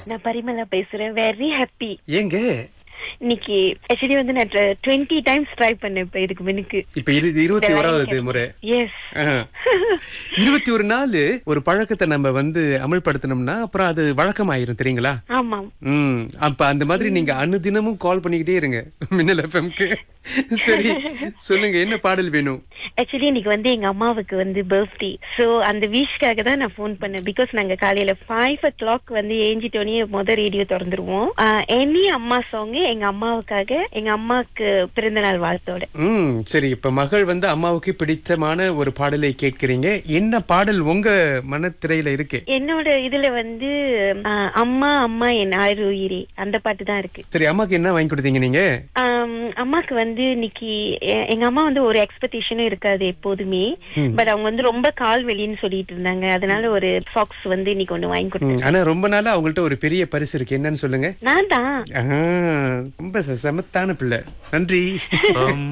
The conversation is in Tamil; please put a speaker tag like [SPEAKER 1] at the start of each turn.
[SPEAKER 1] நான் பரிமலா பேசுறேன் வெரி ஹாப்பி
[SPEAKER 2] ஏங்க
[SPEAKER 1] இன்னைக்கு ஆக்சுவலி வந்து நான் டுவெண்ட்டி டைம்ஸ் ட்ரை பண்ணேன் இப்ப இதுக்கு முன்னுக்கு
[SPEAKER 2] இப்ப இரு இருபத்தி ஓராவது முறை
[SPEAKER 1] எஸ்
[SPEAKER 2] ஆஹ். இருபத்தி ஒரு நாள் ஒரு பழக்கத்தை நம்ம வந்து அமல்படுத்தணும்னா அப்புறம் அது வழக்கமாயிரும் தெரியுங்களா
[SPEAKER 1] ஆமாம்
[SPEAKER 2] ம் அப்ப அந்த மாதிரி நீங்க அனுதினமும் கால் பண்ணிக்கிட்டே இருங்க மின்னல் எஃப்எம்க்கு சரி சொல்லுங்க என்ன பாடல் வேணும்
[SPEAKER 1] ஆக்சுவலி இன்னைக்கு வந்து எங்க அம்மாவுக்கு வந்து பர்த்டே சோ அந்த விஷக்காக தான் நான் ஃபோன் பண்ணேன் பிகாஸ் நாங்க காலையில ஃபைவ் ஓ கிளாக் வந்து ஏஞ்சிட்டோனே முத ரேடியோ திறந்துருவோம் எனி அம்மா சாங் எங்க அம்மாவுக்காக எங்க அம்மாவுக்கு பிறந்த நாள் வாழ்த்தோட
[SPEAKER 2] ம் சரி இப்ப மகள் வந்து அம்மாவுக்கு பிடித்தமான ஒரு பாடலை கேட்கிறீங்க என்ன பாடல் உங்க மனத்திரையில இருக்கு
[SPEAKER 1] என்னோட இதுல வந்து ஆ, அம்மா அம்மா என் ஆறு உயிரே அந்த பாட்டு தான் இருக்கு
[SPEAKER 2] சரி அம்மாக்கு என்ன வாங்கி கொடுத்தீங்க நீங்க
[SPEAKER 1] ஆம், அம்மாக்கு வந்து இன்னைக்கு எ- எங்க அம்மா வந்து ஒரு எக்ஸ்பெக்டேஷனும் இருக்காது எப்போதுமே பட் அவங்க வந்து ரொம்ப கால் வெளின்னு சொல்லிட்டு இருந்தாங்க அதனால ஒரு சாக்ஸ் வந்து இன்னைக்கு ஒண்ணு வாங்கி கொடுத்தேன்
[SPEAKER 2] ம், ஆனா ரொம்ப நாளா அவங்கள்ட்ட ஒரு பெரிய பரிசு இருக்கு என்னன்னு சொல்லுங்க
[SPEAKER 1] நான் தான்
[SPEAKER 2] ஆ, ரொம்ப ச- சமத்தான பிள்ளை நன்றி